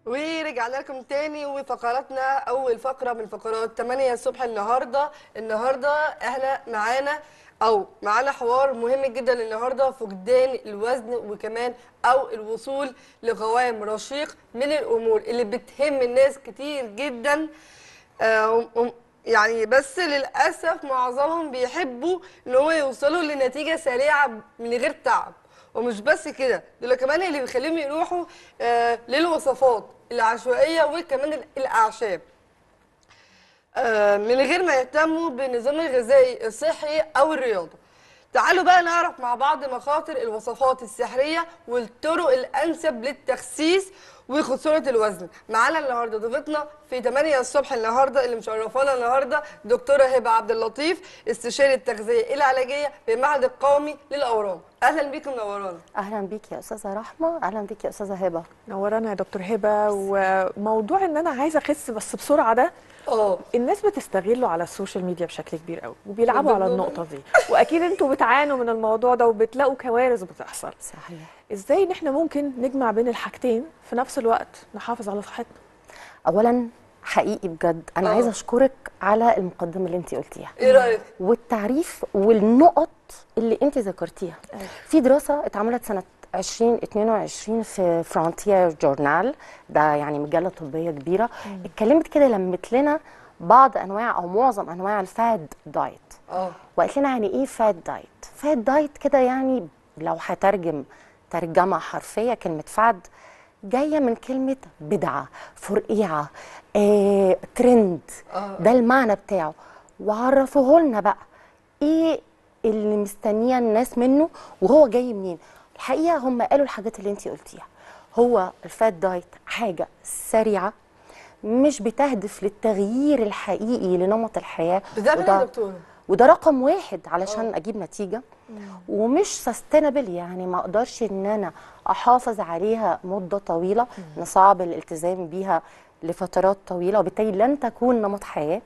ورجعنا لكم تاني وفقراتنا اول فقره من فقرات 8 الصبح النهارده النهارده احنا معانا او معانا حوار مهم جدا النهارده فقدان الوزن وكمان او الوصول لقوام رشيق من الامور اللي بتهم الناس كتير جدا آه، وم- يعني بس للاسف معظمهم بيحبوا ان هو يوصلوا لنتيجه سريعه من غير تعب ومش بس كده دول كمان اللي بيخليهم يروحوا آه للوصفات العشوائيه وكمان ال- الاعشاب آه من غير ما يهتموا بالنظام الغذائي الصحي او الرياضه تعالوا بقى نعرف مع بعض مخاطر الوصفات السحريه والطرق الانسب للتخسيس وخساره الوزن معانا النهارده ضيفتنا في 8 الصبح النهارده اللي مشرفانا النهارده دكتوره هبه عبد اللطيف استشاري التغذيه العلاجيه بالمعهد القومي للاورام اهلا بيكم منورانا اهلا بيك يا استاذه رحمه اهلا بيك يا استاذه هبه نورانا يا دكتور هبه وموضوع ان انا عايزه اخس بس بسرعه ده اه الناس بتستغله على السوشيال ميديا بشكل كبير قوي وبيلعبوا على وبالضبط. النقطه دي واكيد انتوا بتعانوا من الموضوع ده وبتلاقوا كوارث بتحصل صحيح ازاي ان احنا ممكن نجمع بين الحاجتين في نفس الوقت نحافظ على صحتنا اولا حقيقي بجد انا آه. عايزه اشكرك على المقدمه اللي انت قلتيها ايه رايك والتعريف والنقط اللي انت ذكرتيها أيوة. في دراسه اتعملت سنه 2022 في فرونتير جورنال ده يعني مجله طبيه كبيره اتكلمت كده لمت لنا بعض انواع او معظم انواع الفاد دايت اه وقالت لنا يعني ايه فاد دايت فاد دايت كده يعني لو هترجم ترجمه حرفيه كلمه فاد جايه من كلمه بدعه فرقيعه آه، ترند آه. ده المعنى بتاعه وعرفوه لنا بقى ايه اللي مستنيه الناس منه وهو جاي منين الحقيقه هم قالوا الحاجات اللي انت قلتيها هو الفات دايت حاجه سريعه مش بتهدف للتغيير الحقيقي لنمط الحياه بتعمل ايه وده- يا دكتوره وده رقم واحد علشان آه. اجيب نتيجه ومش سستينبل يعني ما اقدرش ان انا احافظ عليها مده طويله ان صعب الالتزام بيها لفترات طويله وبالتالي لن تكون نمط حياه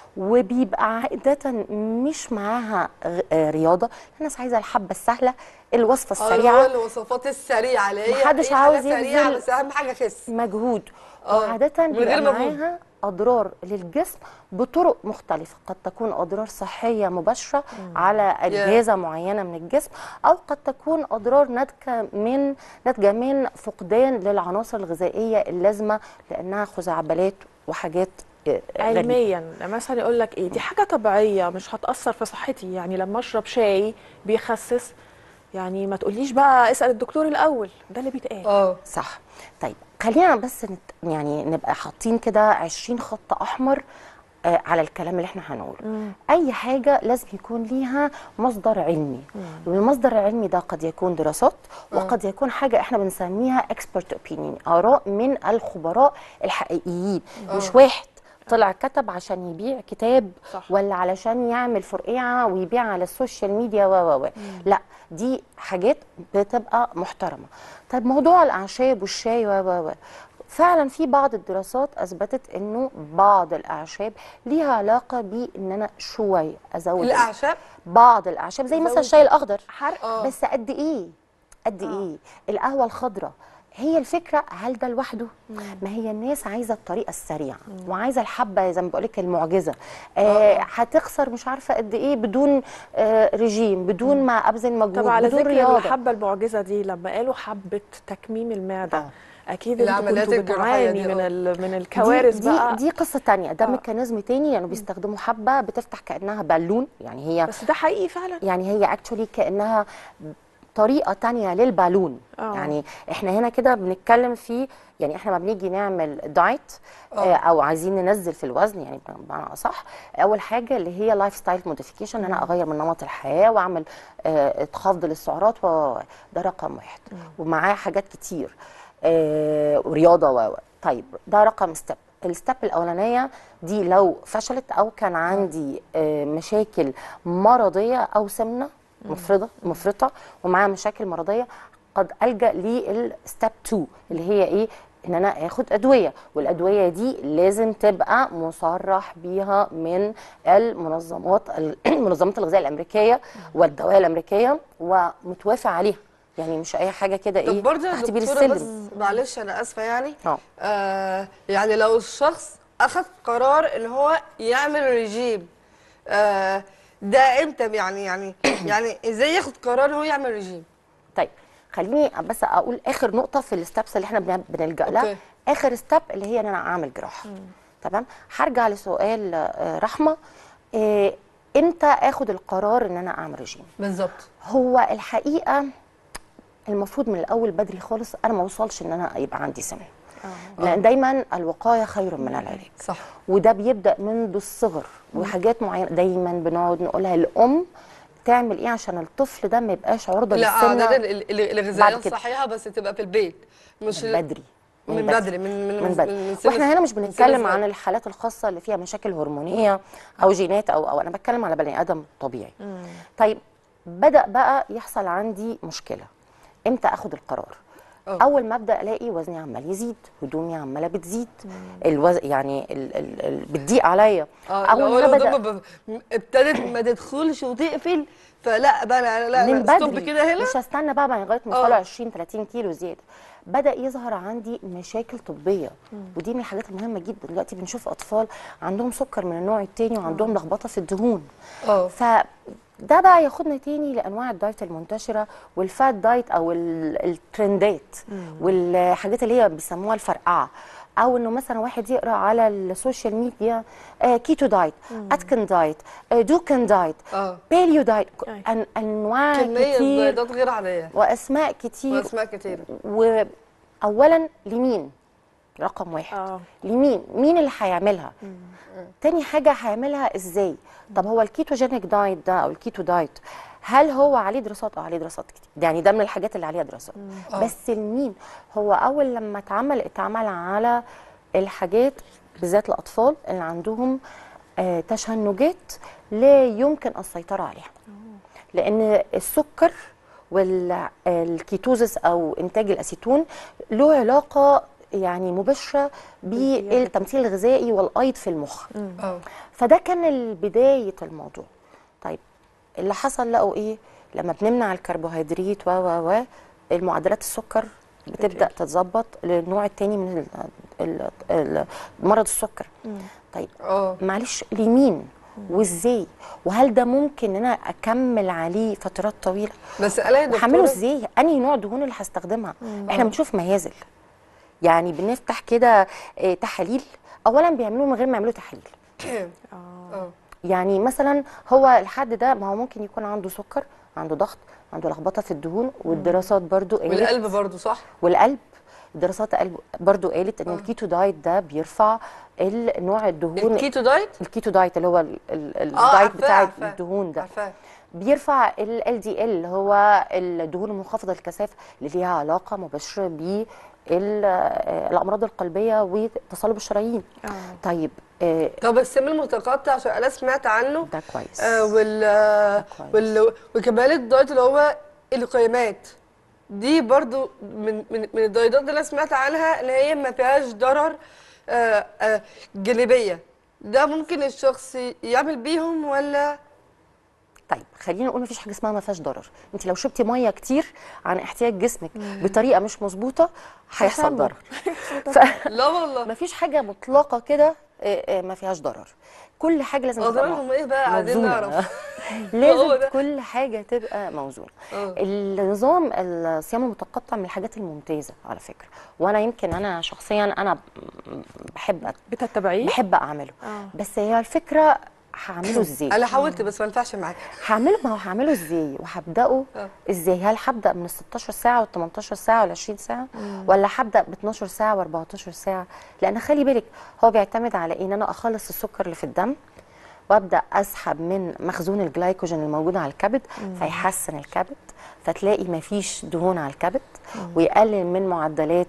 وبيبقى عادة مش معاها غ- آه، رياضة الناس عايزة الحبة السهلة الوصفة اه اللي هو السريعة الوصفات السريعه اللي هي محدش أي حاجة عاوز سريعه يبذل بس اهم حاجه خس مجهود آه، وعادة من غير بيبقى مجهود. معاها أضرار للجسم بطرق مختلفة قد تكون أضرار صحية مباشرة على أجهزة معينة من الجسم أو قد تكون أضرار ناتجة من ناتجة من فقدان للعناصر الغذائية اللازمة لأنها خزعبلات وحاجات آه، غريبة. علميا مثلا يقول لك ايه دي حاجه طبيعيه مش هتاثر في صحتي يعني لما اشرب شاي بيخسس يعني ما تقوليش بقى اسال الدكتور الاول ده اللي بيتقال اه صح طيب خلينا بس نت... يعني نبقى حاطين كده 20 خط احمر آه على الكلام اللي احنا هنقوله اي حاجه لازم يكون ليها مصدر علمي والمصدر العلمي ده قد يكون دراسات وقد يكون حاجه احنا بنسميها اكسبرت اوبينيون اراء من الخبراء الحقيقيين مش واحد طلع كتب عشان يبيع كتاب صح. ولا علشان يعمل فرقيعه ويبيع على السوشيال ميديا و و و لا دي حاجات بتبقى محترمه طيب موضوع الاعشاب والشاي و و و فعلا في بعض الدراسات اثبتت انه بعض الاعشاب ليها علاقه بان انا شويه ازود الاعشاب بعض الاعشاب زي مثلا زود الشاي الاخضر حرق آه. بس قد ايه قد آه. ايه القهوه الخضراء هي الفكره هل ده لوحده ما هي الناس عايزه الطريقه السريعه وعايزه الحبه زي ما بقول لك المعجزه آه هتخسر مش عارفه قد ايه بدون آه رجيم بدون ما ابذل مجهود طب على بدون ذكر رياضه الحبه المعجزه دي لما قالوا حبه تكميم المعده آه. اكيد انتوا العمليات كنتوا الجراحية بتعاني دي، من آه. ال- من الكوارث دي بقى دي قصه تانية ده آه. ميكانيزم تاني لانه بيستخدموا حبه بتفتح كانها بالون يعني هي بس ده حقيقي فعلا يعني هي اكشولي كانها طريقه تانية للبالون آه. يعني احنا هنا كده بنتكلم في يعني احنا ما بنيجي نعمل دايت آه او عايزين ننزل في الوزن يعني بمعنى اصح اول حاجه اللي هي لايف ستايل موديفيكيشن ان انا اغير من نمط الحياه واعمل آه خفض للسعرات و ده رقم واحد ومعاه حاجات كتير آه ورياضه و و. طيب ده رقم ستيب الستيب الاولانيه دي لو فشلت او كان عندي آه مشاكل مرضيه او سمنه مفرطه مفرطه ومعاها مشاكل مرضيه قد الجا للستيب 2 اللي هي ايه ان انا اخد ادويه والادويه دي لازم تبقى مصرح بيها من المنظمات المنظمات الغذائيه الامريكيه والدواء الامريكيه ومتوافق عليها يعني مش اي حاجه كده طب ايه برضه يا تحت بير دكتوره بس السلم معلش انا اسفه يعني اه آه يعني لو الشخص اخذ قرار ان هو يعمل ريجيم آه ده امتى يعني يعني يعني ازاي ياخد قرار ان هو يعمل ريجيم طيب خليني بس اقول اخر نقطه في الستبس اللي احنا بن- بنلجا لها أوكي. اخر ستيب اللي هي ان انا اعمل جراحه تمام هرجع لسؤال آه، رحمه آه، امتى اخد القرار ان انا اعمل رجيم بالظبط هو الحقيقه المفروض من الاول بدري خالص انا ما اوصلش ان انا يبقى عندي سمنه لان دايما الوقايه خير من العلاج صح وده بيبدا منذ الصغر وحاجات معينه دايما بنقعد نقولها الام تعمل ايه عشان الطفل ده ما يبقاش عرضه لا عادة للسمنه ال- ال- الغذائيه بعد كده. الصحيحه بس تبقى في البيت مش من بدري من بدري من من من بدري من سن- واحنا هنا مش من سن بنتكلم صغير. عن الحالات الخاصه اللي فيها مشاكل هرمونيه او جينات او او انا بتكلم على بني ادم طبيعي طيب بدا بقى يحصل عندي مشكله امتى اخد القرار أه. اول ما ابدا الاقي وزني عمال يزيد هدومي عماله بتزيد الوز... يعني ال... ال... ال... بتضيق عليا اه اول لو ما لو بدا ب- ب- ابتدت ما تدخلش وتقفل فلا بقى لا لا من لا ستوب بدري كده هنا مش هستنى بقى بعد لغايه ما آه. يوصلوا 20 30 كيلو زياده بدا يظهر عندي مشاكل طبيه ودي من الحاجات المهمه جدا دلوقتي بنشوف اطفال عندهم سكر من النوع الثاني وعندهم لخبطه في الدهون اه فده بقى ياخدنا تاني لانواع الدايت المنتشره والفات دايت او ال- الترندات والحاجات اللي هي بيسموها الفرقعه او انه مثلا واحد يقرا على السوشيال ميديا آه كيتو دايت اتكن دايت آه دوكن دايت اه باليو دايت أي. أن انواع كميه كتير بيضات غير عاديه واسماء كتير واسماء كتير واولا لمين رقم واحد اه لمين مين اللي هيعملها تاني حاجه هيعملها ازاي طب هو الكيتوجينيك دايت ده او الكيتو دايت هل هو عليه دراسات اه عليه دراسات كتير يعني ده من الحاجات اللي عليها دراسات آه. بس لمين هو اول لما اتعمل اتعمل على الحاجات بالذات الاطفال اللي عندهم آه تشنجات لا يمكن السيطره عليها لان السكر والكيتوزس او انتاج الاسيتون له علاقه يعني مباشره بالتمثيل الغذائي والايض في المخ اه فده كان بدايه الموضوع طيب اللي حصل لقوا ايه لما بنمنع الكربوهيدرات و و و المعدلات السكر بتبدا تتظبط للنوع الثاني من ال- ال- ال- مرض السكر طيب اه معلش لمين وازاي وهل ده ممكن ان انا اكمل عليه فترات طويله بس الاقي وهعمله دكتوره ازاي انهي نوع دهون اللي هستخدمها احنا بنشوف مهازل يعني بنفتح كده آه، تحاليل اولا بيعملوه من غير ما يعملوا تحاليل اه يعني مثلا هو الحد ده ما هو ممكن يكون عنده سكر عنده ضغط عنده لخبطه في الدهون والدراسات برضو قالت والقلب برضو صح والقلب دراسات قلب برضو قالت ان الكيتو دايت ده بيرفع النوع الدهون الكيتو دايت الكيتو دايت اللي هو ال- ال- اه الدايت عارفاه بتاع عارفاه الدهون ده عارفاه بيرفع ال دي ال اللي هو الدهون المنخفضه الكثافه اللي ليها علاقه مباشره ب الامراض القلبيه وتصلب الشرايين اه طيب آه، طب السم المتقطع عشان انا سمعت عنه ده كويس آه وال آه، كويس. وال وكمان الدايت اللي هو القيمات دي برضو من من من الدايتات اللي انا سمعت عنها ان هي ما فيهاش ضرر آه آه جانبيه ده ممكن الشخص يعمل بيهم ولا طيب خلينا نقول مفيش حاجه اسمها ما فيهاش ضرر انت لو شربتي ميه كتير عن احتياج جسمك بطريقه مش مظبوطه هيحصل هيحصل ضرر لا والله فمفيش حاجه مطلقه كده آه، آه، ما فيهاش ضرر كل حاجه لازم تبقى اضرارهم ايه بقى عايزين موزونة. نعرف هو لازم ده. كل حاجه تبقى موزونه اه النظام الصيام المتقطع من الحاجات الممتازه على فكره وانا يمكن انا شخصيا انا بحب بتتبعيه بحب اعمله اه بس هي الفكره هعمله ازاي انا حاولت بس ما ينفعش معايا هعمله ما هو هعمله ازاي وهبداه اه. ازاي هل هبدا من ال 16 ساعه وال 18 ساعه وال 20 ساعه ولا هبدا ب 12 ساعه و 14 ساعه لان خلي بالك هو بيعتمد على ان انا اخلص السكر اللي في الدم وابدا اسحب من مخزون الجلايكوجين الموجود على الكبد فيحسن الكبد فتلاقي ما فيش دهون على الكبد ويقلل من معدلات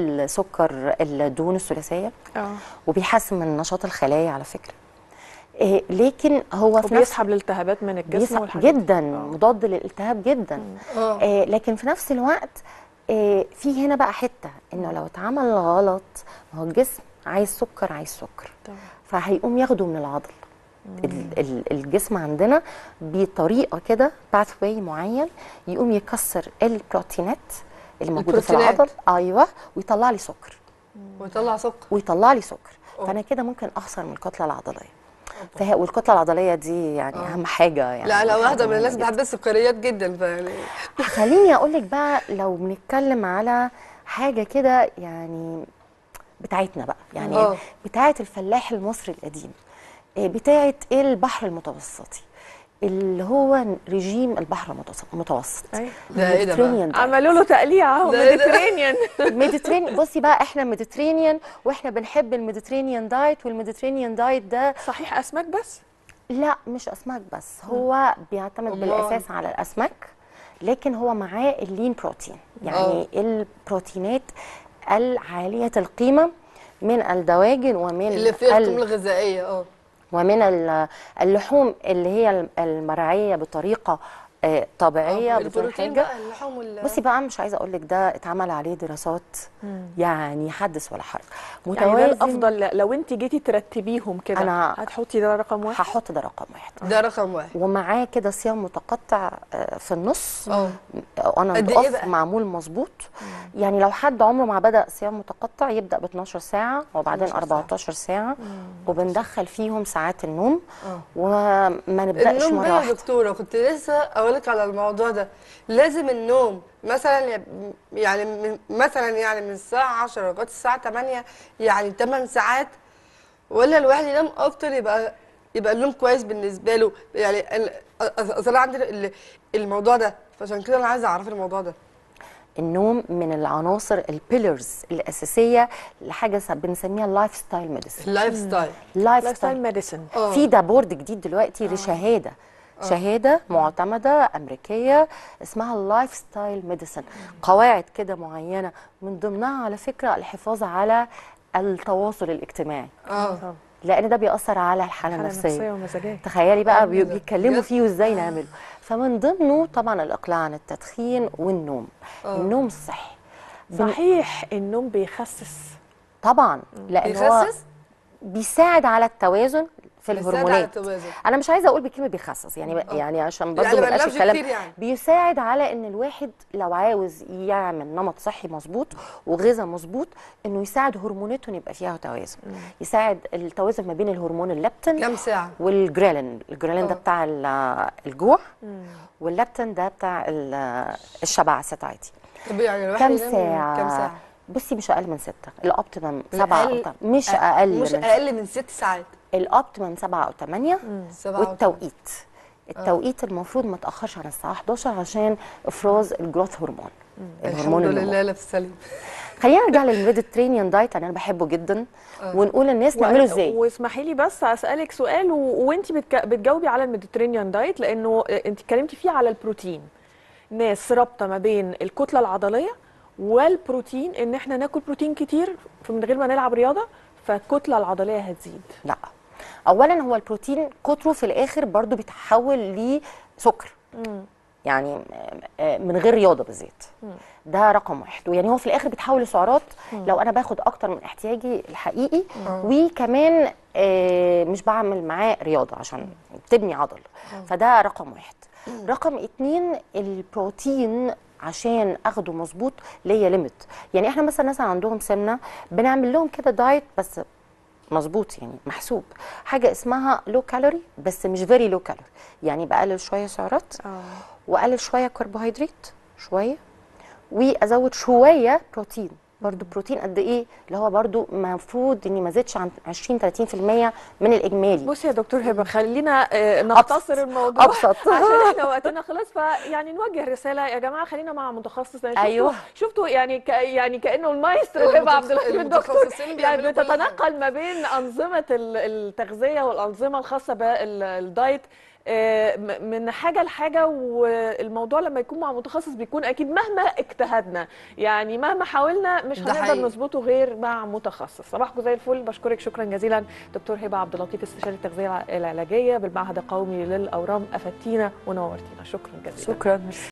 السكر الدهون الثلاثيه اه وبيحسن من نشاط الخلايا على فكره إيه لكن هو في نفس وبيسحب الالتهابات من الجسم بيسحب والحاجات دي. جدا آه. مضاد للالتهاب جدا اه آه لكن في نفس الوقت آه في هنا بقى حته انه لو اتعمل غلط ما هو الجسم عايز سكر عايز سكر طبعا. فهيقوم ياخده من العضل ال- ال- الجسم عندنا بطريقه كده باث واي معين يقوم يكسر البروتينات اللي موجوده في البروتينات. العضل ايوه ويطلع لي سكر ويطلع سكر ويطلع لي سكر أوه. فانا كده ممكن اخسر من الكتله العضليه فهي والكتله العضليه دي يعني اهم حاجه يعني لا انا حاجة واحده من مهمة الناس جداً. بحب السكريات جدا فيعني خليني اقول لك بقى لو بنتكلم على حاجه كده يعني بتاعتنا بقى يعني آه. بتاعه الفلاح المصري القديم إيه بتاعه البحر المتوسطي اللي هو رجيم البحر المتوسط- المتوسط أيوة. ده إيه ده بقى؟ Mediterranean diet. عملوا له تقليع اهو ده إيه ده؟ ميديترينيان ميديترينيان بصي بقى احنا ميديترينيان واحنا بنحب الميديترينيان دايت والميديترينيان دايت ده صحيح اسماك بس لا مش اسماك بس هو بيعتمد أمال؟ بالاساس على الاسماك لكن هو معاه اللين بروتين يعني البروتينات العاليه القيمه من الدواجن ومن اللي فيها ال- القيمه الغذائيه اه ومن ال- اللحوم اللي هي المرعيه بطريقه آه، طبيعيه آه، بدون البروتين حاجه بقى اللحوم وال بصي بقى مش عايزه اقول لك ده اتعمل عليه دراسات يعني حدث ولا حرج يعني ده متوازن الافضل لو انت جيتي ترتبيهم كده أنا- هتحطي ده رقم واحد هحط ده رقم واحد ده رقم واحد ومعاه كده صيام متقطع آه، في النص اه انا قد إيه اوف بقى؟ معمول مظبوط يعني لو حد عمره ما بدا صيام متقطع يبدا ب 12 ساعه وبعدين 12 ساعة. 14 ساعه وبندخل فيهم ساعات النوم اه وما نبداش النوم مره بقى يا واحده دكتوره كنت لسه اقولك على الموضوع ده لازم النوم مثلا يب- يعني من مثلا يعني من الساعه 10 لغايه الساعه 8 يعني 8 ساعات ولا الواحد ينام اكتر يبقى يبقى النوم كويس بالنسبه له يعني ال- أ- اصل أنا عندي ال- الموضوع ده فعشان كده انا عايزه اعرف الموضوع ده النوم من العناصر البيلرز الاساسيه لحاجه س- بنسميها اللايف ستايل ميديسن اللايف ستايل اللايف لايف ستايل ستايل ميديسن اه في ده بورد جديد دلوقتي لشهاده شهاده معتمده امريكيه اسمها اللايف ستايل ميديسن قواعد كده معينه من ضمنها على فكره الحفاظ على التواصل الاجتماعي اه لان ده بيأثر على الحاله حاله النفسيه نفسيه ومزاجيه تخيلي بقى آه، بي- ده بيتكلموا بجد؟ فيه وازاي نعمله فمن ضمنه طبعا الاقلاع عن التدخين والنوم آه. النوم الصحي بن- صحيح النوم بيخسس طبعا لان هو بيخسس بيساعد على التوازن في بيساعد على الهرمونات التوازن انا مش عايزه اقول بكلمه بيخسس يعني آه. يعني عشان برضه يعني ما ما يبقاش ننامش الكلام كتير يعني. بيساعد على ان الواحد لو عاوز يعمل نمط صحي مظبوط وغذاء مظبوط انه يساعد هرموناته إن يبقى فيها توازن يساعد التوازن ما بين الهرمون الليبتين كام ساعه والجريلين الجريلين ده آه. بتاع ال- الجوع والليبتين ده بتاع ال- الشبع ساتايتي طب يعني الواحد كام ينام ساعة؟ كام ساعه بصي مش اقل من ستة الاوبتيمم سبعة أقل- أو تم- مش اقل مش من اقل من ست ساعات الاوبتيمم سبعة او ثمانية سبعة أو والتوقيت التوقيت المفروض ما تاخرش عن الساعه 11 عشان افراز الجروث هرمون الهرمون الحمد النمو لله لا في السليم خلينا نرجع للميديترينيان دايت انا بحبه جدا ونقول للناس نعمله ازاي واسمحي لي بس اسالك سؤال و... وانت بتك... بتجاوبي على الميديترينيان دايت لانه انت اتكلمتي فيه على البروتين ناس رابطه ما بين الكتله العضليه والبروتين ان احنا ناكل بروتين كتير من غير ما نلعب رياضه فالكتله العضليه هتزيد لا اولا هو البروتين كتره في الاخر برضو بيتحول لسكر يعني آه، من غير رياضه بالذات ده رقم واحد ويعني هو في الاخر بيتحول لسعرات لو انا باخد اكتر من احتياجي الحقيقي وكمان آه، مش بعمل معاه رياضه عشان تبني عضل فده رقم واحد رقم اتنين البروتين عشان اخده مظبوط ليا ليميت يعني احنا مثلا ناس عندهم سمنه بنعمل لهم كده دايت بس مظبوط يعني محسوب حاجه اسمها لو كالوري بس مش فيري لو كالوري يعني بقلل شويه سعرات اه واقلل شويه كربوهيدرات شويه وازود شويه بروتين برضو بروتين قد ايه اللي هو برضو المفروض اني ما زدش عن 20 30% من الاجمالي بصي يا دكتور هبه خلينا آه، نختصر الموضوع أبسط. عشان احنا وقتنا خلص فيعني نوجه رساله يا جماعه خلينا مع متخصص يعني شفتوا أيوه. شفتوا يعني ك يعني كانه المايسترو هبه عبد الحليم الدكتور المتخصصين يعني بيعملوا كل حاجة. بتتنقل ما بين انظمه ال- التغذيه والانظمه الخاصه بالدايت آه، م- من حاجه لحاجه والموضوع لما يكون مع متخصص بيكون اكيد مهما اجتهدنا يعني مهما حاولنا مش ده هنقدر حقيقي. نظبطه غير مع متخصص صباحكم زي الفل بشكرك شكرا جزيلا دكتور هبه عبد اللطيف استشاري التغذيه العلاجيه بالمعهد القومي للاورام افدتينا ونورتينا شكرا جزيلا شكرا